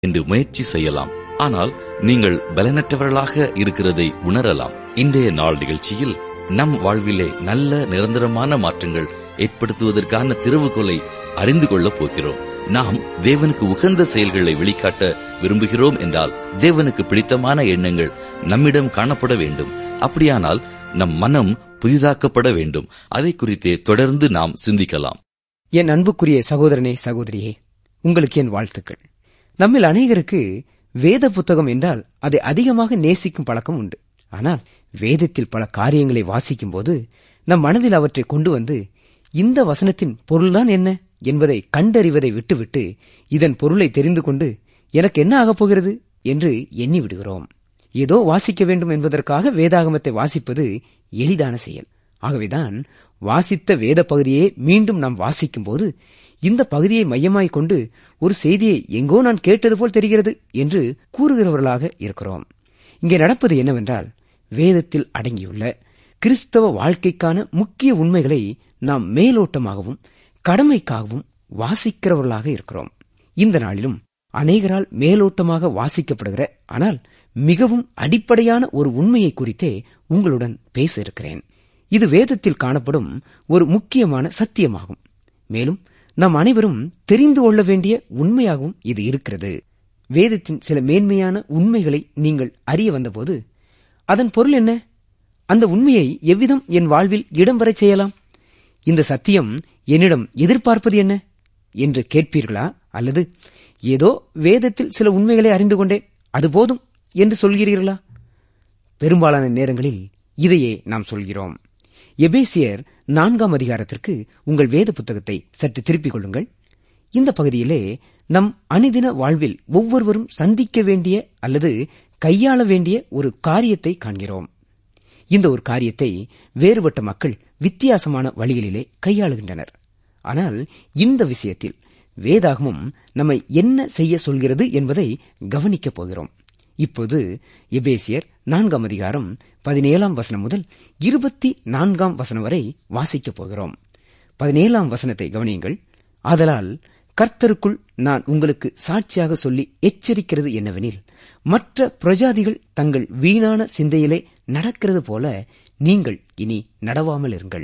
என்று முயற்சி செய்யலாம் ஆனால் நீங்கள் பலனற்றவர்களாக இருக்கிறதை உணரலாம் இன்றைய நாள் நிகழ்ச்சியில் நம் வாழ்விலே நல்ல நிரந்தரமான மாற்றங்கள் ஏற்படுத்துவதற்கான திறவுகோலை அறிந்து கொள்ளப் போகிறோம் நாம் தேவனுக்கு உகந்த செயல்களை வெளிக்காட்ட விரும்புகிறோம் என்றால் தேவனுக்கு பிடித்தமான எண்ணங்கள் நம்மிடம் காணப்பட வேண்டும் அப்படியானால் நம் மனம் புதிதாக்கப்பட வேண்டும் அதை குறித்தே தொடர்ந்து நாம் சிந்திக்கலாம் என் அன்புக்குரிய சகோதரனே சகோதரியே உங்களுக்கு என் வாழ்த்துக்கள் நம்மில் அநேகருக்கு வேத புத்தகம் என்றால் அதை அதிகமாக நேசிக்கும் பழக்கம் உண்டு ஆனால் வேதத்தில் பல காரியங்களை வாசிக்கும் போது நம் மனதில் அவற்றை கொண்டு வந்து இந்த வசனத்தின் பொருள்தான் என்ன என்பதை கண்டறிவதை விட்டுவிட்டு இதன் பொருளை தெரிந்து கொண்டு எனக்கு என்ன ஆகப் போகிறது என்று எண்ணி விடுகிறோம் ஏதோ வாசிக்க வேண்டும் என்பதற்காக வேதாகமத்தை வாசிப்பது எளிதான செயல் ஆகவேதான் வாசித்த வேத பகுதியை மீண்டும் நாம் வாசிக்கும் போது இந்த பகுதியை மையமாய்க் கொண்டு ஒரு செய்தியை எங்கோ நான் கேட்டது போல் தெரிகிறது என்று கூறுகிறவர்களாக இருக்கிறோம் இங்கே நடப்பது என்னவென்றால் வேதத்தில் அடங்கியுள்ள கிறிஸ்தவ வாழ்க்கைக்கான முக்கிய உண்மைகளை நாம் மேலோட்டமாகவும் கடமைக்காகவும் வாசிக்கிறவர்களாக இருக்கிறோம் இந்த நாளிலும் அநேகரால் மேலோட்டமாக வாசிக்கப்படுகிற ஆனால் மிகவும் அடிப்படையான ஒரு உண்மையை குறித்தே உங்களுடன் பேச இருக்கிறேன் இது வேதத்தில் காணப்படும் ஒரு முக்கியமான சத்தியமாகும் மேலும் நாம் அனைவரும் தெரிந்து கொள்ள வேண்டிய உண்மையாகவும் இது இருக்கிறது வேதத்தின் சில மேன்மையான உண்மைகளை நீங்கள் அறிய வந்தபோது அதன் பொருள் என்ன அந்த உண்மையை எவ்விதம் என் வாழ்வில் இடம் வரச் செய்யலாம் இந்த சத்தியம் என்னிடம் எதிர்பார்ப்பது என்ன என்று கேட்பீர்களா அல்லது ஏதோ வேதத்தில் சில உண்மைகளை அறிந்து கொண்டேன் அது போதும் என்று சொல்கிறீர்களா பெரும்பாலான நேரங்களில் இதையே நாம் சொல்கிறோம் எபேசியர் நான்காம் அதிகாரத்திற்கு உங்கள் வேத புத்தகத்தை சற்று திருப்பிக் கொள்ளுங்கள் இந்த பகுதியிலே நம் அனுதின வாழ்வில் ஒவ்வொருவரும் சந்திக்க வேண்டிய அல்லது கையாள வேண்டிய ஒரு காரியத்தை காண்கிறோம் இந்த ஒரு காரியத்தை வேறுபட்ட மக்கள் வித்தியாசமான வழிகளிலே கையாளுகின்றனர் ஆனால் இந்த விஷயத்தில் வேதாகமும் நம்மை என்ன செய்ய சொல்கிறது என்பதை கவனிக்கப் போகிறோம் இப்போது எபேசியர் நான்காம் அதிகாரம் பதினேழாம் வசனம் முதல் இருபத்தி நான்காம் வசனம் வரை வாசிக்கப் போகிறோம் பதினேழாம் வசனத்தை கவனியுங்கள் ஆதலால் கர்த்தருக்குள் நான் உங்களுக்கு சாட்சியாக சொல்லி எச்சரிக்கிறது என்னவெனில் மற்ற பிரஜாதிகள் தங்கள் வீணான சிந்தையிலே நடக்கிறது போல நீங்கள் இனி நடவாமல் இருங்கள்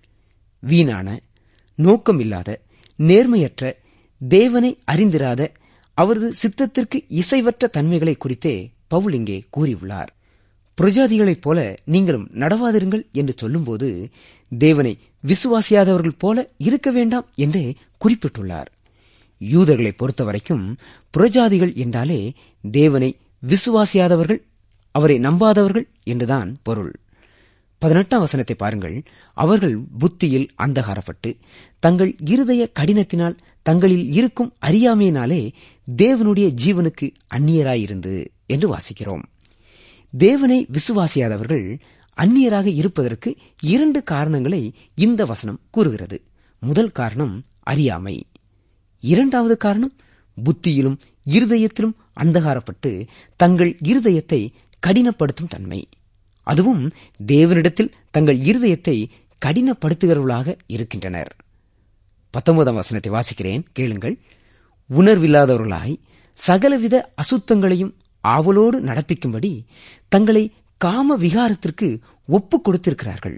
வீணான நோக்கமில்லாத நேர்மையற்ற தேவனை அறிந்திராத அவரது சித்தத்திற்கு இசைவற்ற தன்மைகளை குறித்தே பவுல் இங்கே கூறியுள்ளார் பிரஜாதிகளைப் போல நீங்களும் நடவாதிருங்கள் என்று சொல்லும்போது தேவனை விசுவாசியாதவர்கள் போல இருக்க வேண்டாம் என்றே குறிப்பிட்டுள்ளார் யூதர்களை பொறுத்தவரைக்கும் புறஜாதிகள் என்றாலே தேவனை விசுவாசியாதவர்கள் அவரை நம்பாதவர்கள் என்றுதான் பொருள் பதினெட்டாம் வசனத்தை பாருங்கள் அவர்கள் புத்தியில் அந்தகாரப்பட்டு தங்கள் இருதய கடினத்தினால் தங்களில் இருக்கும் அறியாமையினாலே தேவனுடைய ஜீவனுக்கு அந்நியராயிருந்து என்று வாசிக்கிறோம் தேவனை விசுவாசியாதவர்கள் அந்நியராக இருப்பதற்கு இரண்டு காரணங்களை இந்த வசனம் கூறுகிறது முதல் காரணம் அறியாமை இரண்டாவது காரணம் புத்தியிலும் இருதயத்திலும் அந்தகாரப்பட்டு தங்கள் இருதயத்தை கடினப்படுத்தும் தன்மை அதுவும் தேவனிடத்தில் தங்கள் இருதயத்தை கடினப்படுத்துகிறவர்களாக இருக்கின்றனர் பத்தொன்பதாம் வசனத்தை வாசிக்கிறேன் கேளுங்கள் உணர்வில்லாதவர்களாய் சகலவித அசுத்தங்களையும் ஆவலோடு நடப்பிக்கும்படி தங்களை காம விகாரத்திற்கு ஒப்புக் கொடுத்திருக்கிறார்கள்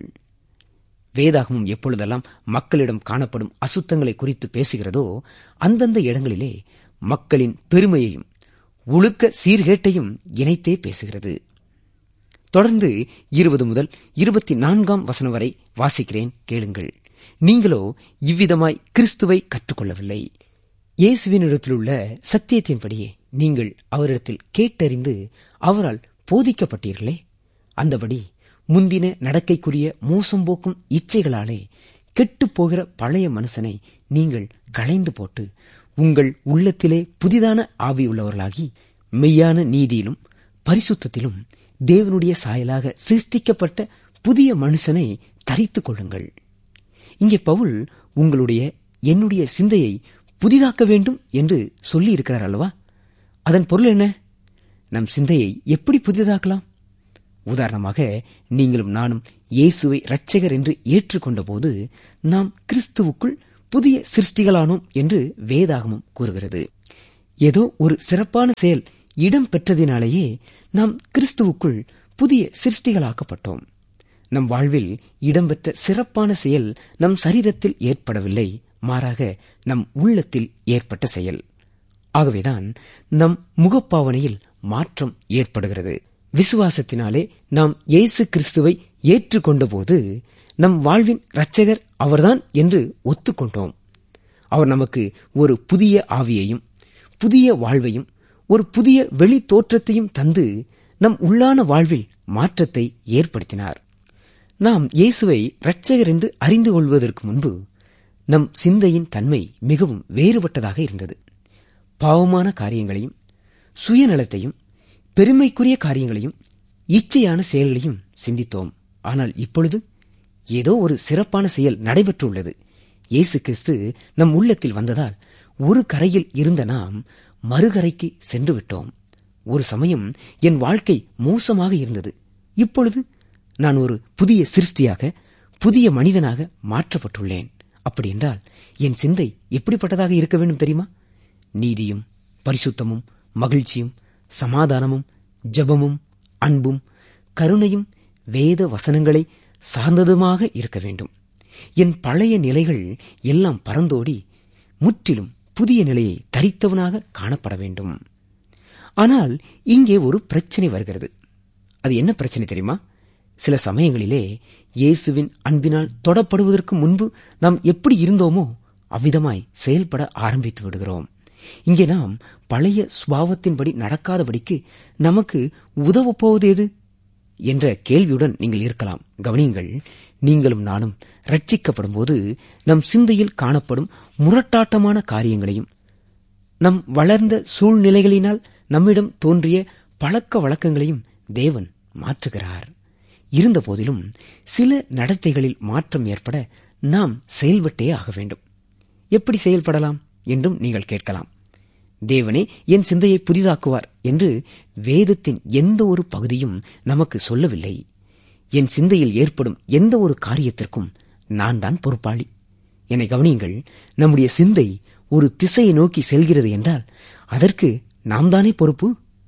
வேதாகமும் எப்பொழுதெல்லாம் மக்களிடம் காணப்படும் அசுத்தங்களை குறித்து பேசுகிறதோ அந்தந்த இடங்களிலே மக்களின் பெருமையையும் ஒழுக்க சீர்கேட்டையும் இணைத்தே பேசுகிறது தொடர்ந்து இருபது முதல் இருபத்தி நான்காம் வசனம் வரை வாசிக்கிறேன் கேளுங்கள் நீங்களோ இவ்விதமாய் கிறிஸ்துவை கற்றுக்கொள்ளவில்லை இயேசுவினிடத்திலுள்ள சத்தியத்தின்படியே நீங்கள் அவரிடத்தில் கேட்டறிந்து அவரால் போதிக்கப்பட்டீர்களே அந்தபடி முந்தின நடக்கைக்குரிய மோசம் போக்கும் இச்சைகளாலே கெட்டுப்போகிற பழைய மனுஷனை நீங்கள் களைந்து போட்டு உங்கள் உள்ளத்திலே புதிதான ஆவியுள்ளவர்களாகி மெய்யான நீதியிலும் பரிசுத்தத்திலும் தேவனுடைய சாயலாக சிருஷ்டிக்கப்பட்ட புதிய மனுஷனை தரித்துக் கொள்ளுங்கள் இங்கே பவுல் உங்களுடைய என்னுடைய சிந்தையை புதிதாக்க வேண்டும் என்று சொல்லி இருக்கிறார் அல்லவா அதன் பொருள் என்ன நம் சிந்தையை எப்படி புதிதாக்கலாம் உதாரணமாக நீங்களும் நானும் இயேசுவை இரட்சகர் என்று ஏற்றுக்கொண்ட போது நாம் கிறிஸ்துவுக்குள் புதிய சிருஷ்டிகளானோம் என்று வேதாகமும் கூறுகிறது ஏதோ ஒரு சிறப்பான செயல் இடம் பெற்றதினாலேயே நாம் கிறிஸ்துவுக்குள் புதிய சிருஷ்டிகளாக்கப்பட்டோம் நம் வாழ்வில் இடம்பெற்ற சிறப்பான செயல் நம் சரீரத்தில் ஏற்படவில்லை மாறாக நம் உள்ளத்தில் ஏற்பட்ட செயல் ஆகவேதான் நம் முகப்பாவனையில் மாற்றம் ஏற்படுகிறது விசுவாசத்தினாலே நாம் இயேசு கிறிஸ்துவை ஏற்றுக்கொண்டபோது நம் வாழ்வின் இரட்சகர் அவர்தான் என்று ஒத்துக்கொண்டோம் அவர் நமக்கு ஒரு புதிய ஆவியையும் புதிய வாழ்வையும் ஒரு புதிய வெளி தோற்றத்தையும் தந்து நம் உள்ளான வாழ்வில் மாற்றத்தை ஏற்படுத்தினார் நாம் இயேசுவை இரட்சகர் என்று அறிந்து கொள்வதற்கு முன்பு நம் சிந்தையின் தன்மை மிகவும் வேறுபட்டதாக இருந்தது பாவமான காரியங்களையும் சுயநலத்தையும் பெருமைக்குரிய காரியங்களையும் இச்சையான செயல்களையும் சிந்தித்தோம் ஆனால் இப்பொழுது ஏதோ ஒரு சிறப்பான செயல் நடைபெற்றுள்ளது இயேசு கிறிஸ்து நம் உள்ளத்தில் வந்ததால் ஒரு கரையில் இருந்த நாம் மறுகரைக்கு சென்று விட்டோம் ஒரு சமயம் என் வாழ்க்கை மோசமாக இருந்தது இப்பொழுது நான் ஒரு புதிய சிருஷ்டியாக புதிய மனிதனாக மாற்றப்பட்டுள்ளேன் அப்படி என்றால் என் சிந்தை எப்படிப்பட்டதாக இருக்க வேண்டும் தெரியுமா நீதியும் பரிசுத்தமும் மகிழ்ச்சியும் சமாதானமும் ஜெபமும் அன்பும் கருணையும் வேத வசனங்களை சார்ந்ததுமாக இருக்க வேண்டும் என் பழைய நிலைகள் எல்லாம் பறந்தோடி முற்றிலும் புதிய நிலையை தரித்தவனாக காணப்பட வேண்டும் ஆனால் இங்கே ஒரு பிரச்சனை வருகிறது அது என்ன பிரச்சனை தெரியுமா சில சமயங்களிலே இயேசுவின் அன்பினால் தொடப்படுவதற்கு முன்பு நாம் எப்படி இருந்தோமோ அவ்விதமாய் செயல்பட ஆரம்பித்து விடுகிறோம் இங்கே நாம் பழைய சுபாவத்தின்படி நடக்காதபடிக்கு நமக்கு உதவப் போவது எது என்ற கேள்வியுடன் நீங்கள் இருக்கலாம் கவனியுங்கள் நீங்களும் நானும் ரட்சிக்கப்படும் போது நம் சிந்தையில் காணப்படும் முரட்டாட்டமான காரியங்களையும் நம் வளர்ந்த சூழ்நிலைகளினால் நம்மிடம் தோன்றிய பழக்க வழக்கங்களையும் தேவன் மாற்றுகிறார் இருந்தபோதிலும் சில நடத்தைகளில் மாற்றம் ஏற்பட நாம் செயல்பட்டே ஆக வேண்டும் எப்படி செயல்படலாம் என்றும் நீங்கள் கேட்கலாம் தேவனே என் சிந்தையை புதிதாக்குவார் என்று வேதத்தின் எந்த ஒரு பகுதியும் நமக்கு சொல்லவில்லை என் சிந்தையில் ஏற்படும் எந்த ஒரு காரியத்திற்கும் நான் தான் பொறுப்பாளி என்னை கவனியுங்கள் நம்முடைய சிந்தை ஒரு திசையை நோக்கி செல்கிறது என்றால் அதற்கு நாம் தானே பொறுப்பு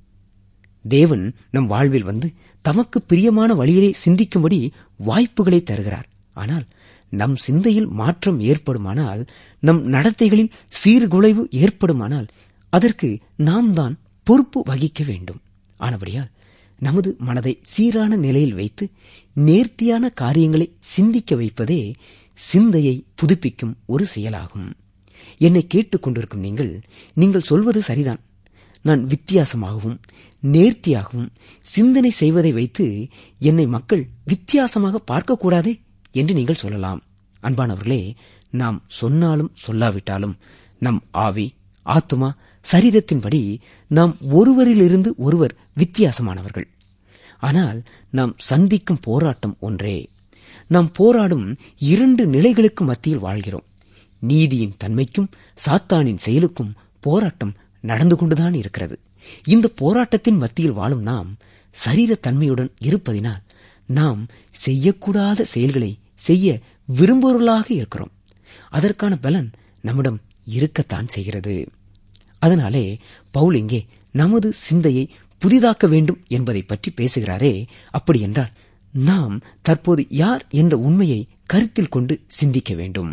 தேவன் நம் வாழ்வில் வந்து தமக்கு பிரியமான வழியிலே சிந்திக்கும்படி வாய்ப்புகளை தருகிறார் ஆனால் நம் சிந்தையில் மாற்றம் ஏற்படுமானால் நம் நடத்தைகளில் சீர்குலைவு ஏற்படுமானால் அதற்கு நாம் தான் பொறுப்பு வகிக்க வேண்டும் ஆனபடியால் நமது மனதை சீரான நிலையில் வைத்து நேர்த்தியான காரியங்களை சிந்திக்க வைப்பதே சிந்தையை புதுப்பிக்கும் ஒரு செயலாகும் என்னை கேட்டுக் கொண்டிருக்கும் நீங்கள் நீங்கள் சொல்வது சரிதான் நான் வித்தியாசமாகவும் நேர்த்தியாகவும் சிந்தனை செய்வதை வைத்து என்னை மக்கள் வித்தியாசமாக பார்க்கக்கூடாதே என்று நீங்கள் சொல்லலாம் அன்பானவர்களே நாம் சொன்னாலும் சொல்லாவிட்டாலும் நம் ஆவி ஆத்துமா சரீரத்தின்படி நாம் ஒருவரிலிருந்து ஒருவர் வித்தியாசமானவர்கள் ஆனால் நாம் சந்திக்கும் போராட்டம் ஒன்றே நாம் போராடும் இரண்டு நிலைகளுக்கு மத்தியில் வாழ்கிறோம் நீதியின் தன்மைக்கும் சாத்தானின் செயலுக்கும் போராட்டம் நடந்து கொண்டுதான் இருக்கிறது இந்த போராட்டத்தின் மத்தியில் வாழும் நாம் சரீரத்தன்மையுடன் இருப்பதினால் நாம் செய்யக்கூடாத செயல்களை செய்ய விரும்புவர்களாக இருக்கிறோம் அதற்கான பலன் நம்மிடம் இருக்கத்தான் செய்கிறது அதனாலே பவுல் இங்கே நமது சிந்தையை புதிதாக்க வேண்டும் என்பதை பற்றி பேசுகிறாரே அப்படி என்றால் நாம் தற்போது யார் என்ற உண்மையை கருத்தில் கொண்டு சிந்திக்க வேண்டும்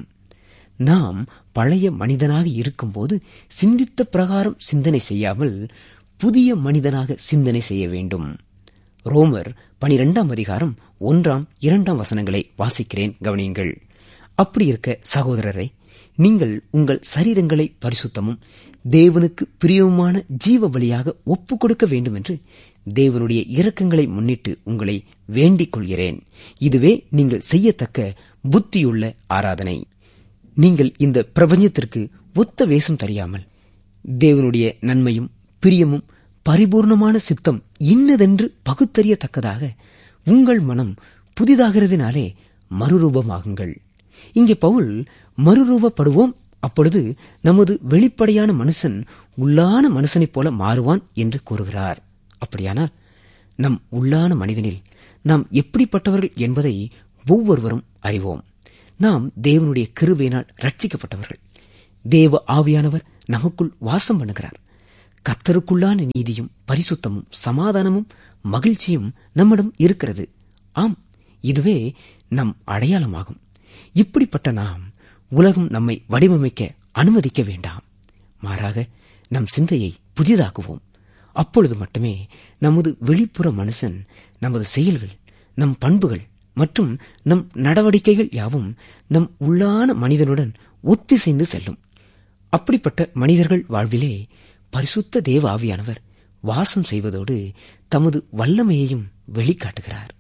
நாம் பழைய மனிதனாக இருக்கும்போது சிந்தித்த பிரகாரம் சிந்தனை செய்யாமல் புதிய மனிதனாக சிந்தனை செய்ய வேண்டும் ரோமர் பனிரெண்டாம் அதிகாரம் ஒன்றாம் இரண்டாம் வசனங்களை வாசிக்கிறேன் கவனியுங்கள் அப்படி இருக்க சகோதரரை நீங்கள் உங்கள் சரீரங்களை பரிசுத்தமும் தேவனுக்கு பிரியவுமான ஜீவ பலியாக ஒப்புக் கொடுக்க வேண்டும் என்று தேவனுடைய இரக்கங்களை முன்னிட்டு உங்களை வேண்டிக் கொள்கிறேன் இதுவே நீங்கள் செய்யத்தக்க புத்தியுள்ள ஆராதனை நீங்கள் இந்த பிரபஞ்சத்திற்கு ஒத்த வேஷம் தெரியாமல் தேவனுடைய நன்மையும் பிரியமும் பரிபூர்ணமான சித்தம் இன்னதென்று பகுத்தறியத்தக்கதாக உங்கள் மனம் புதிதாகிறதினாலே மறுரூபமாகுங்கள் இங்கே பவுல் மறுரூபப்படுவோம் அப்பொழுது நமது வெளிப்படையான மனுஷன் உள்ளான மனுஷனைப் போல மாறுவான் என்று கூறுகிறார் அப்படியானால் நம் உள்ளான மனிதனில் நாம் எப்படிப்பட்டவர்கள் என்பதை ஒவ்வொருவரும் அறிவோம் நாம் தேவனுடைய கிருபையினால் ரட்சிக்கப்பட்டவர்கள் தேவ ஆவியானவர் நமக்குள் வாசம் பண்ணுகிறார் கத்தருக்குள்ளான நீதியும் பரிசுத்தமும் சமாதானமும் மகிழ்ச்சியும் நம்மிடம் இருக்கிறது ஆம் இதுவே நம் அடையாளமாகும் இப்படிப்பட்ட நாம் உலகம் நம்மை வடிவமைக்க அனுமதிக்க வேண்டாம் மாறாக நம் சிந்தையை புதிதாக்குவோம் அப்பொழுது மட்டுமே நமது வெளிப்புற மனுஷன் நமது செயல்கள் நம் பண்புகள் மற்றும் நம் நடவடிக்கைகள் யாவும் நம் உள்ளான மனிதனுடன் ஒத்திசைந்து செல்லும் அப்படிப்பட்ட மனிதர்கள் வாழ்விலே பரிசுத்த தேவ ஆவியானவர் வாசம் செய்வதோடு தமது வல்லமையையும் வெளிக்காட்டுகிறார்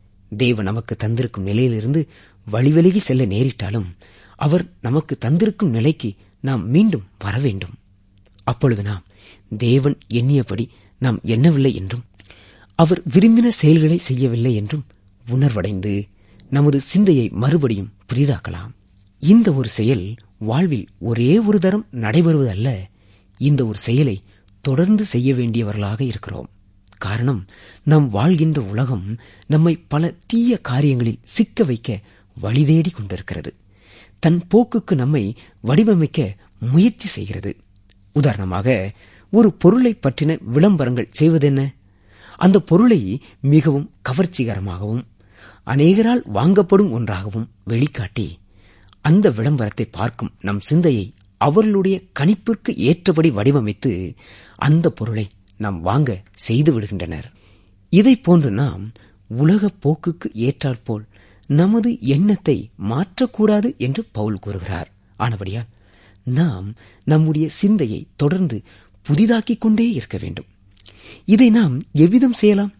தேவ நமக்கு தந்திருக்கும் நிலையிலிருந்து வழிவிலகி செல்ல நேரிட்டாலும் அவர் நமக்கு தந்திருக்கும் நிலைக்கு நாம் மீண்டும் வர வேண்டும் அப்பொழுது நாம் தேவன் எண்ணியபடி நாம் எண்ணவில்லை என்றும் அவர் விரும்பின செயல்களை செய்யவில்லை என்றும் உணர்வடைந்து நமது சிந்தையை மறுபடியும் புதிதாக்கலாம் இந்த ஒரு செயல் வாழ்வில் ஒரே ஒரு தரம் நடைபெறுவதல்ல இந்த ஒரு செயலை தொடர்ந்து செய்ய வேண்டியவர்களாக இருக்கிறோம் காரணம் நாம் வாழ்கின்ற உலகம் நம்மை பல தீய காரியங்களில் சிக்க வைக்க வழிதேடி கொண்டிருக்கிறது தன் போக்குக்கு நம்மை வடிவமைக்க முயற்சி செய்கிறது உதாரணமாக ஒரு பொருளை பற்றின விளம்பரங்கள் செய்வதென்ன அந்த பொருளை மிகவும் கவர்ச்சிகரமாகவும் அநேகரால் வாங்கப்படும் ஒன்றாகவும் வெளிக்காட்டி அந்த விளம்பரத்தை பார்க்கும் நம் சிந்தையை அவர்களுடைய கணிப்பிற்கு ஏற்றபடி வடிவமைத்து அந்த பொருளை நாம் வாங்க செய்து விடுகின்றனர் இதை போன்று நாம் உலக போக்குக்கு ஏற்றாற்போல் நமது எண்ணத்தை மாற்றக்கூடாது என்று பவுல் கூறுகிறார் ஆனபடியால் நாம் நம்முடைய சிந்தையை தொடர்ந்து புதிதாக்கிக் கொண்டே இருக்க வேண்டும் இதை நாம் எவ்விதம் செய்யலாம்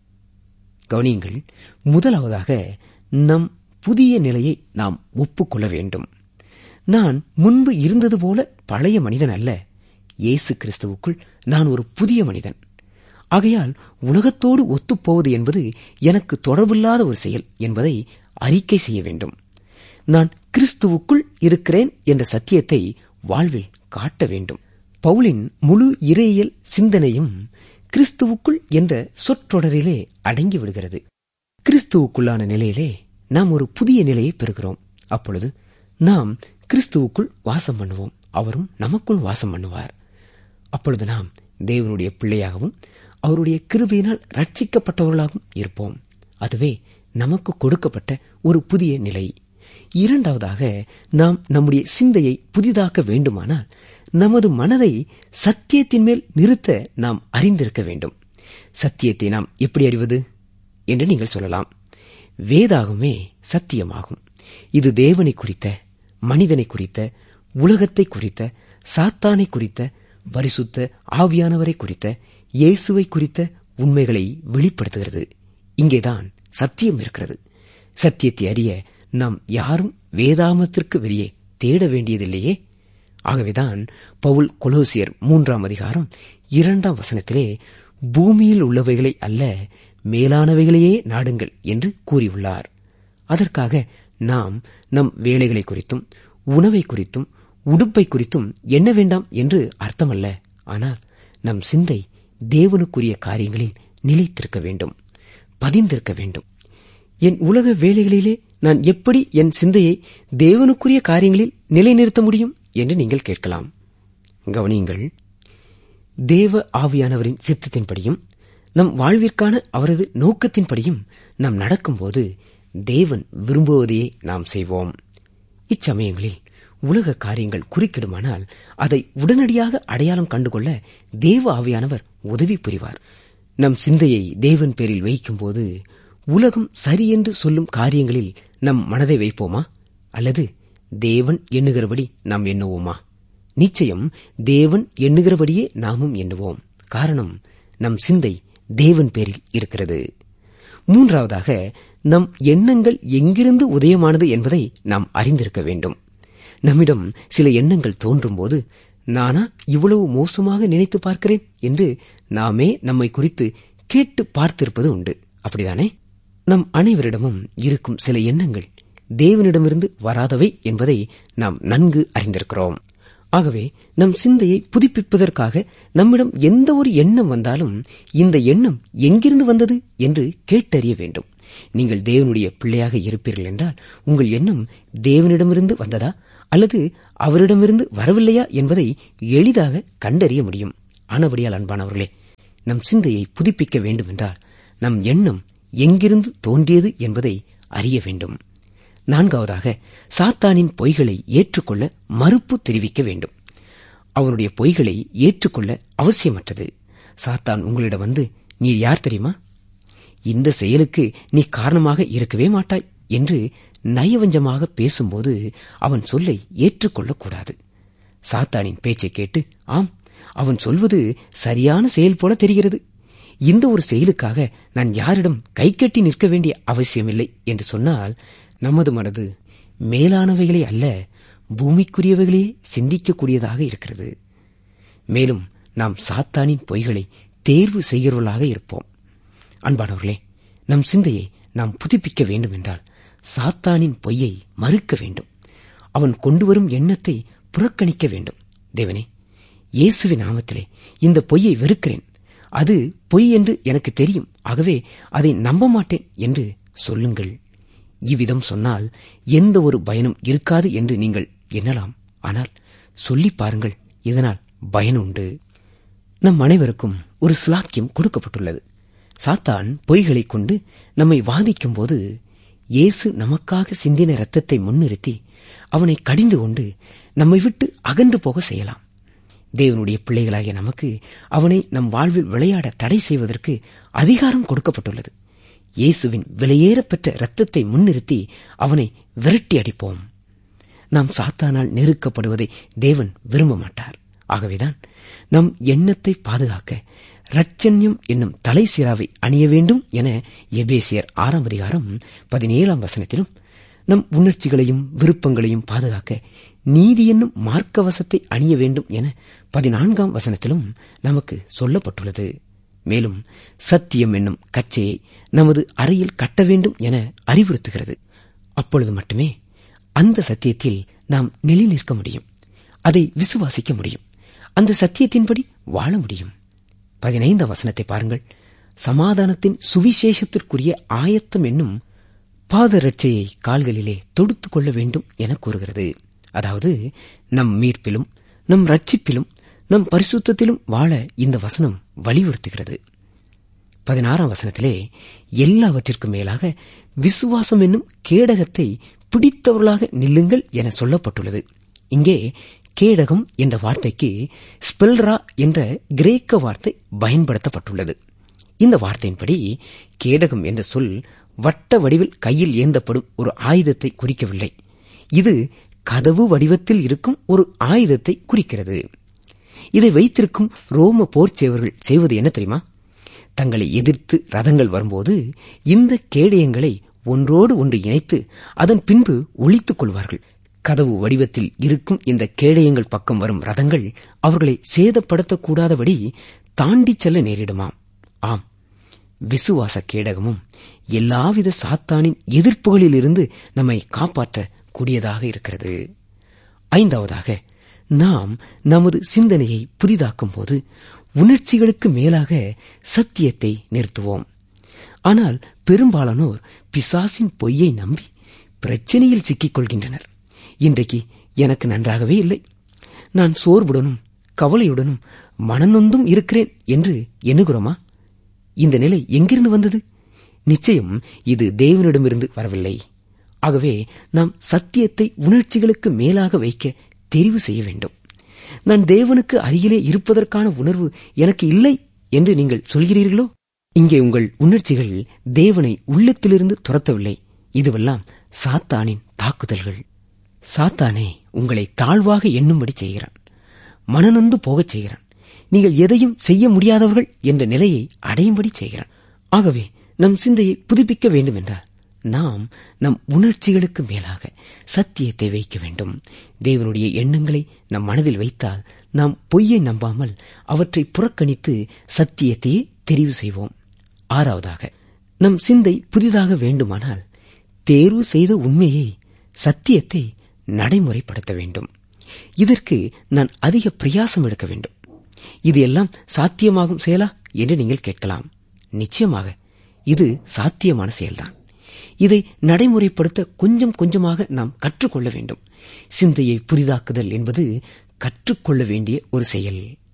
கவனியுங்கள் முதலாவதாக நம் புதிய நிலையை நாம் ஒப்புக்கொள்ள வேண்டும் நான் முன்பு இருந்தது போல பழைய மனிதன் அல்ல இயேசு கிறிஸ்துவுக்குள் நான் ஒரு புதிய மனிதன் ஆகையால் உலகத்தோடு ஒத்துப்போவது என்பது எனக்கு தொடர்பில்லாத ஒரு செயல் என்பதை அறிக்கை செய்ய வேண்டும் நான் கிறிஸ்துவுக்குள் இருக்கிறேன் என்ற சத்தியத்தை வாழ்வில் காட்ட வேண்டும் பவுலின் முழு இறையியல் சிந்தனையும் கிறிஸ்துவுக்குள் என்ற சொற்றொடரிலே அடங்கிவிடுகிறது கிறிஸ்துவுக்குள்ளான நிலையிலே நாம் ஒரு புதிய நிலையை பெறுகிறோம் அப்பொழுது நாம் கிறிஸ்துவுக்குள் வாசம் பண்ணுவோம் அவரும் நமக்குள் வாசம் பண்ணுவார் அப்பொழுது நாம் தேவனுடைய பிள்ளையாகவும் அவருடைய கிருபையினால் ரட்சிக்கப்பட்டவர்களாகவும் இருப்போம் அதுவே நமக்கு கொடுக்கப்பட்ட ஒரு புதிய நிலை இரண்டாவதாக நாம் நம்முடைய சிந்தையை புதிதாக்க வேண்டுமானால் நமது மனதை சத்தியத்தின் மேல் நிறுத்த நாம் அறிந்திருக்க வேண்டும் சத்தியத்தை நாம் எப்படி அறிவது என்று நீங்கள் சொல்லலாம் வேதாகமே சத்தியமாகும் இது தேவனை குறித்த மனிதனை குறித்த உலகத்தை குறித்த சாத்தானை குறித்த பரிசுத்த ஆவியானவரை குறித்த இயேசுவை குறித்த உண்மைகளை வெளிப்படுத்துகிறது இங்கேதான் சத்தியம் இருக்கிறது சத்தியத்தை அறிய நாம் யாரும் வேதாமத்திற்கு வெளியே தேட வேண்டியதில்லையே ஆகவேதான் பவுல் கொலோசியர் மூன்றாம் அதிகாரம் இரண்டாம் வசனத்திலே பூமியில் உள்ளவைகளை அல்ல மேலானவைகளையே நாடுங்கள் என்று கூறியுள்ளார் அதற்காக நாம் நம் வேலைகளை குறித்தும் உணவை குறித்தும் உடுப்பை குறித்தும் எண்ண வேண்டாம் என்று அர்த்தமல்ல ஆனால் நம் சிந்தை தேவனுக்குரிய காரியங்களில் நிலைத்திருக்க வேண்டும் பதிந்திருக்க வேண்டும் என் உலக வேலைகளிலே நான் எப்படி என் சிந்தையை தேவனுக்குரிய காரியங்களில் நிலைநிறுத்த முடியும் என்று நீங்கள் கேட்கலாம் கவனியுங்கள் தேவ ஆவியானவரின் சித்தத்தின்படியும் நம் வாழ்விற்கான அவரது நோக்கத்தின்படியும் நாம் நடக்கும்போது தேவன் விரும்புவதையே நாம் செய்வோம் இச்சமயங்களில் உலக காரியங்கள் குறுக்கிடுமானால் அதை உடனடியாக அடையாளம் கண்டுகொள்ள தேவ ஆவியானவர் உதவி புரிவார் நம் சிந்தையை தேவன் பேரில் வைக்கும்போது உலகம் சரியென்று சொல்லும் காரியங்களில் நம் மனதை வைப்போமா அல்லது தேவன் எண்ணுகிறபடி நாம் எண்ணுவோமா நிச்சயம் தேவன் எண்ணுகிறபடியே நாமும் எண்ணுவோம் காரணம் நம் சிந்தை தேவன் பேரில் இருக்கிறது மூன்றாவதாக நம் எண்ணங்கள் எங்கிருந்து உதயமானது என்பதை நாம் அறிந்திருக்க வேண்டும் நம்மிடம் சில எண்ணங்கள் தோன்றும்போது நானா இவ்வளவு மோசமாக நினைத்து பார்க்கிறேன் என்று நாமே நம்மை குறித்து கேட்டு பார்த்திருப்பது உண்டு அப்படிதானே நம் அனைவரிடமும் இருக்கும் சில எண்ணங்கள் தேவனிடமிருந்து வராதவை என்பதை நாம் நன்கு அறிந்திருக்கிறோம் ஆகவே நம் சிந்தையை புதுப்பிப்பதற்காக நம்மிடம் எந்த ஒரு எண்ணம் வந்தாலும் இந்த எண்ணம் எங்கிருந்து வந்தது என்று கேட்டறிய வேண்டும் நீங்கள் தேவனுடைய பிள்ளையாக இருப்பீர்கள் என்றால் உங்கள் எண்ணம் தேவனிடமிருந்து வந்ததா அல்லது அவரிடமிருந்து வரவில்லையா என்பதை எளிதாக கண்டறிய முடியும் ஆனபடியால் அன்பானவர்களே நம் சிந்தையை புதுப்பிக்க வேண்டும் என்றால் நம் எண்ணம் எங்கிருந்து தோன்றியது என்பதை அறிய வேண்டும் நான்காவதாக சாத்தானின் பொய்களை ஏற்றுக்கொள்ள மறுப்பு தெரிவிக்க வேண்டும் அவனுடைய பொய்களை ஏற்றுக்கொள்ள அவசியமற்றது சாத்தான் உங்களிடம் வந்து நீ யார் தெரியுமா இந்த செயலுக்கு நீ காரணமாக இருக்கவே மாட்டாய் என்று நயவஞ்சமாக பேசும்போது அவன் சொல்லை ஏற்றுக்கொள்ளக்கூடாது சாத்தானின் பேச்சை கேட்டு ஆம் அவன் சொல்வது சரியான செயல் போல தெரிகிறது இந்த ஒரு செயலுக்காக நான் யாரிடம் கை கட்டி நிற்க வேண்டிய அவசியமில்லை என்று சொன்னால் நமது மனது மேலானவைகளே அல்ல பூமிக்குரியவைகளே சிந்திக்கக்கூடியதாக இருக்கிறது மேலும் நாம் சாத்தானின் பொய்களை தேர்வு செய்கிறவர்களாக இருப்போம் அன்பானவர்களே நம் சிந்தையை நாம் புதுப்பிக்க வேண்டும் என்றால் சாத்தானின் பொய்யை மறுக்க வேண்டும் அவன் கொண்டு வரும் எண்ணத்தை புறக்கணிக்க வேண்டும் தேவனே இயேசுவின் நாமத்திலே இந்த பொய்யை வெறுக்கிறேன் அது பொய் என்று எனக்கு தெரியும் ஆகவே அதை நம்ப மாட்டேன் என்று சொல்லுங்கள் இவ்விதம் சொன்னால் எந்த ஒரு பயனும் இருக்காது என்று நீங்கள் எண்ணலாம் ஆனால் சொல்லி பாருங்கள் இதனால் பயன் உண்டு நம் அனைவருக்கும் ஒரு சிலாக்கியம் கொடுக்கப்பட்டுள்ளது சாத்தான் பொய்களைக் கொண்டு நம்மை வாதிக்கும் போது இயேசு நமக்காக சிந்தின இரத்தத்தை முன்னிறுத்தி அவனை கடிந்து கொண்டு நம்மை விட்டு அகன்று போக செய்யலாம் தேவனுடைய பிள்ளைகளாகிய நமக்கு அவனை நம் வாழ்வில் விளையாட தடை செய்வதற்கு அதிகாரம் கொடுக்கப்பட்டுள்ளது இயேசுவின் விலையேறப்பெற்ற இரத்தத்தை முன்னிறுத்தி அவனை விரட்டி அடிப்போம் நாம் சாத்தானால் நெருக்கப்படுவதை தேவன் விரும்ப மாட்டார் ஆகவேதான் நம் எண்ணத்தை பாதுகாக்க ரட்சண்யம் என்னும் தலை சிராவை அணிய வேண்டும் என எபேசியர் ஆறாம் அதிகாரம் பதினேழாம் வசனத்திலும் நம் உணர்ச்சிகளையும் விருப்பங்களையும் பாதுகாக்க நீதி என்னும் மார்க்கவசத்தை அணிய வேண்டும் என பதினான்காம் வசனத்திலும் நமக்கு சொல்லப்பட்டுள்ளது மேலும் சத்தியம் என்னும் கச்சையை நமது அறையில் கட்ட வேண்டும் என அறிவுறுத்துகிறது அப்பொழுது மட்டுமே அந்த சத்தியத்தில் நாம் நிலை நிற்க முடியும் அதை விசுவாசிக்க முடியும் அந்த சத்தியத்தின்படி வாழ முடியும் பதினைந்தாம் வசனத்தை பாருங்கள் சமாதானத்தின் சுவிசேஷத்திற்குரிய ஆயத்தம் என்னும் பாதரட்சையை கால்களிலே தொடுத்துக் கொள்ள வேண்டும் என கூறுகிறது அதாவது நம் மீட்பிலும் நம் ரட்சிப்பிலும் நம் பரிசுத்தத்திலும் வாழ இந்த வசனம் வலியுறுத்துகிறது பதினாறாம் வசனத்திலே எல்லாவற்றிற்கும் மேலாக விசுவாசம் என்னும் கேடகத்தை பிடித்தவர்களாக நில்லுங்கள் என சொல்லப்பட்டுள்ளது இங்கே கேடகம் என்ற வார்த்தைக்கு ஸ்பெல்ரா என்ற கிரேக்க வார்த்தை பயன்படுத்தப்பட்டுள்ளது இந்த வார்த்தையின்படி கேடகம் என்ற சொல் வட்ட வடிவில் கையில் ஏந்தப்படும் ஒரு ஆயுதத்தை குறிக்கவில்லை இது கதவு வடிவத்தில் இருக்கும் ஒரு ஆயுதத்தை குறிக்கிறது இதை வைத்திருக்கும் ரோம போர்ச்சேவர்கள் செய்வது என்ன தெரியுமா தங்களை எதிர்த்து ரதங்கள் வரும்போது இந்த கேடயங்களை ஒன்றோடு ஒன்று இணைத்து அதன் பின்பு ஒழித்துக் கொள்வார்கள் கதவு வடிவத்தில் இருக்கும் இந்த கேடயங்கள் பக்கம் வரும் ரதங்கள் அவர்களை சேதப்படுத்தக்கூடாதபடி தாண்டிச் செல்ல நேரிடுமாம் ஆம் விசுவாச கேடகமும் எல்லாவித சாத்தானின் எதிர்ப்புகளிலிருந்து நம்மை காப்பாற்ற கூடியதாக இருக்கிறது ஐந்தாவதாக நாம் நமது சிந்தனையை புதிதாக்கும் போது உணர்ச்சிகளுக்கு மேலாக சத்தியத்தை நிறுத்துவோம் ஆனால் பெரும்பாலானோர் பிசாசின் பொய்யை நம்பி பிரச்சனையில் சிக்கிக் கொள்கின்றனர் இன்றைக்கு எனக்கு நன்றாகவே இல்லை நான் சோர்வுடனும் கவலையுடனும் மனநொந்தும் இருக்கிறேன் என்று எண்ணுகிறோமா இந்த நிலை எங்கிருந்து வந்தது நிச்சயம் இது தேவனிடமிருந்து வரவில்லை ஆகவே நாம் சத்தியத்தை உணர்ச்சிகளுக்கு மேலாக வைக்க தெரிவு செய்ய வேண்டும் நான் தேவனுக்கு அருகிலே இருப்பதற்கான உணர்வு எனக்கு இல்லை என்று நீங்கள் சொல்கிறீர்களோ இங்கே உங்கள் உணர்ச்சிகள் தேவனை உள்ளத்திலிருந்து துரத்தவில்லை இதுவெல்லாம் சாத்தானின் தாக்குதல்கள் சாத்தானே உங்களை தாழ்வாக எண்ணும்படி செய்கிறான் மனநொந்து போகச் செய்கிறான் நீங்கள் எதையும் செய்ய முடியாதவர்கள் என்ற நிலையை அடையும்படி செய்கிறான் ஆகவே நம் சிந்தையை புதுப்பிக்க வேண்டும் என்றால் நாம் நம் உணர்ச்சிகளுக்கு மேலாக சத்தியத்தை வைக்க வேண்டும் தேவனுடைய எண்ணங்களை நம் மனதில் வைத்தால் நாம் பொய்யை நம்பாமல் அவற்றை புறக்கணித்து சத்தியத்தையே தெரிவு செய்வோம் ஆறாவதாக நம் சிந்தை புதிதாக வேண்டுமானால் தேர்வு செய்த உண்மையை சத்தியத்தை நடைமுறைப்படுத்த வேண்டும் இதற்கு நான் அதிக பிரயாசம் எடுக்க வேண்டும் இது எல்லாம் சாத்தியமாகும் செயலா என்று நீங்கள் கேட்கலாம் நிச்சயமாக இது சாத்தியமான செயல்தான் இதை நடைமுறைப்படுத்த கொஞ்சம் கொஞ்சமாக நாம் கற்றுக்கொள்ள வேண்டும் சிந்தையை புதிதாக்குதல் என்பது கற்றுக்கொள்ள வேண்டிய ஒரு செயல்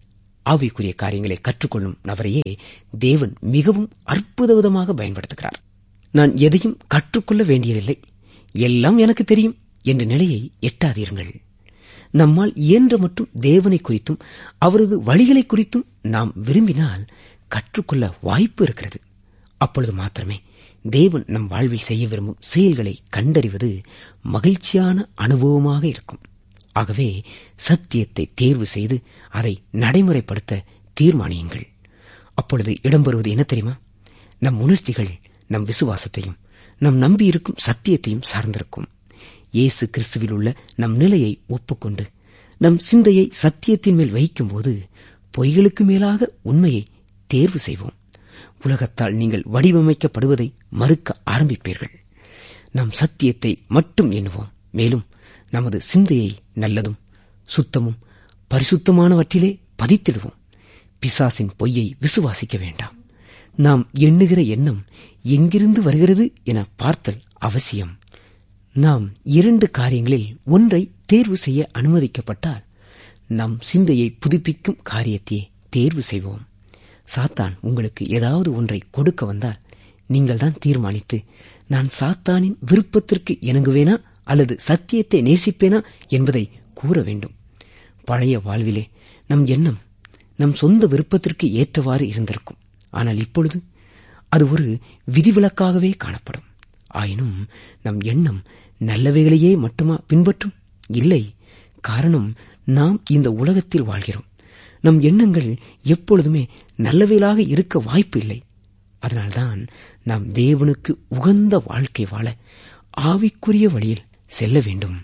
ஆவிக்குரிய காரியங்களை கற்றுக்கொள்ளும் நபரையே தேவன் மிகவும் அற்புதவிதமாக பயன்படுத்துகிறார் நான் எதையும் கற்றுக்கொள்ள வேண்டியதில்லை எல்லாம் எனக்கு தெரியும் என்ற நிலையை எட்டாதீர்கள் நம்மால் இயன்ற மட்டும் தேவனை குறித்தும் அவரது வழிகளை குறித்தும் நாம் விரும்பினால் கற்றுக்கொள்ள வாய்ப்பு இருக்கிறது அப்பொழுது மாத்திரமே தேவன் நம் வாழ்வில் செய்ய விரும்பும் செயல்களை கண்டறிவது மகிழ்ச்சியான அனுபவமாக இருக்கும் ஆகவே சத்தியத்தை தேர்வு செய்து அதை நடைமுறைப்படுத்த தீர்மானியுங்கள் அப்பொழுது இடம்பெறுவது என்ன தெரியுமா நம் உணர்ச்சிகள் நம் விசுவாசத்தையும் நம் நம்பியிருக்கும் சத்தியத்தையும் சார்ந்திருக்கும் இயேசு கிறிஸ்துவில் உள்ள நம் நிலையை ஒப்புக்கொண்டு நம் சிந்தையை சத்தியத்தின் மேல் வைக்கும்போது பொய்களுக்கு மேலாக உண்மையை தேர்வு செய்வோம் உலகத்தால் நீங்கள் வடிவமைக்கப்படுவதை மறுக்க ஆரம்பிப்பீர்கள் நம் சத்தியத்தை மட்டும் எண்ணுவோம் மேலும் நமது சிந்தையை நல்லதும் சுத்தமும் பரிசுத்தமானவற்றிலே பதித்திடுவோம் பிசாசின் பொய்யை விசுவாசிக்க வேண்டாம் நாம் எண்ணுகிற எண்ணம் எங்கிருந்து வருகிறது என பார்த்தல் அவசியம் நாம் இரண்டு காரியங்களில் ஒன்றை தேர்வு செய்ய அனுமதிக்கப்பட்டால் நம் சிந்தையை புதுப்பிக்கும் காரியத்தையே தேர்வு செய்வோம் சாத்தான் உங்களுக்கு ஏதாவது ஒன்றை கொடுக்க வந்தால் நீங்கள் தான் தீர்மானித்து நான் சாத்தானின் விருப்பத்திற்கு இணங்குவேனா அல்லது சத்தியத்தை நேசிப்பேனா என்பதை கூற வேண்டும் பழைய வாழ்விலே நம் எண்ணம் நம் சொந்த விருப்பத்திற்கு ஏற்றவாறு இருந்திருக்கும் ஆனால் இப்பொழுது அது ஒரு விதிவிலக்காகவே காணப்படும் ஆயினும் நம் எண்ணம் நல்லவைகளையே மட்டுமா பின்பற்றும் இல்லை காரணம் நாம் இந்த உலகத்தில் வாழ்கிறோம் நம் எண்ணங்கள் எப்பொழுதுமே நல்லவைகளாக இருக்க வாய்ப்பு இல்லை அதனால்தான் நாம் தேவனுக்கு உகந்த வாழ்க்கை வாழ ஆவிக்குரிய வழியில் செல்ல வேண்டும்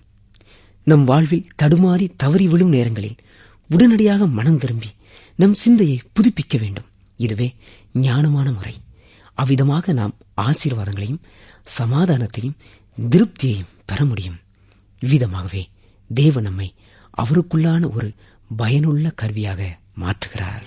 நம் வாழ்வில் தடுமாறி தவறி விழும் நேரங்களில் உடனடியாக மனம் திரும்பி நம் சிந்தையை புதுப்பிக்க வேண்டும் இதுவே ஞானமான முறை அவ்விதமாக நாம் ஆசீர்வாதங்களையும் சமாதானத்தையும் திருப்தியையும் பெற முடியும் இவ்விதமாகவே தேவ நம்மை அவருக்குள்ளான ஒரு பயனுள்ள கருவியாக மாற்றுகிறார்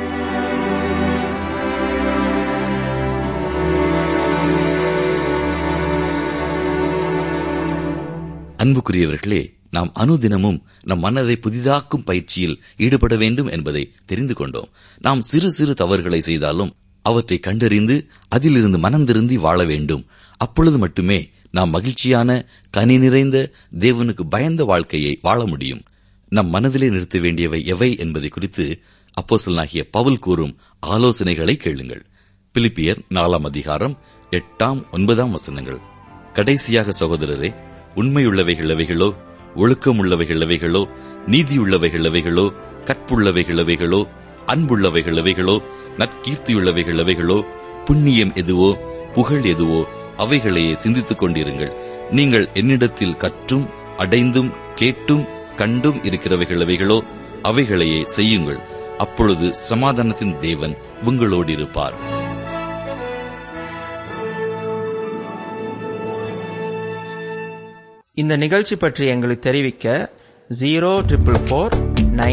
அன்புக்குரியவர்களே நாம் அனுதினமும் நம் மனதை புதிதாக்கும் பயிற்சியில் ஈடுபட வேண்டும் என்பதை தெரிந்து கொண்டோம் நாம் சிறு சிறு தவறுகளை செய்தாலும் அவற்றை கண்டறிந்து அதிலிருந்து மனம் திருந்தி வாழ வேண்டும் அப்பொழுது மட்டுமே நாம் மகிழ்ச்சியான கனி நிறைந்த தேவனுக்கு பயந்த வாழ்க்கையை வாழ முடியும் நம் மனதிலே நிறுத்த வேண்டியவை எவை என்பதை குறித்து அப்போசலனாகிய பவுல் கூறும் ஆலோசனைகளை கேளுங்கள் பிலிப்பியர் நாலாம் அதிகாரம் எட்டாம் ஒன்பதாம் வசனங்கள் கடைசியாக சகோதரரே உண்மையுள்ளவைகள் எவைகளோ ஒழுக்கமுள்ளவைகள் எவைகளோ நீதியுள்ளவைகள் எவைகளோ கற்புள்ளவைகள் எவைகளோ அன்புள்ளவைகள் எவைகளோ நற்கீர்த்தியுள்ளவைகள் எவைகளோ புண்ணியம் எதுவோ புகழ் எதுவோ அவைகளையே சிந்தித்துக் கொண்டிருங்கள் நீங்கள் என்னிடத்தில் கற்றும் அடைந்தும் கேட்டும் கண்டும் இருக்கிறவைகள் எவைகளோ அவைகளையே செய்யுங்கள் அப்பொழுது சமாதானத்தின் தேவன் உங்களோடு இருப்பார் இந்த நிகழ்ச்சி பற்றி எங்களுக்கு தெரிவிக்க ஜீரோ ட்ரிபிள் ஃபோர் நைன்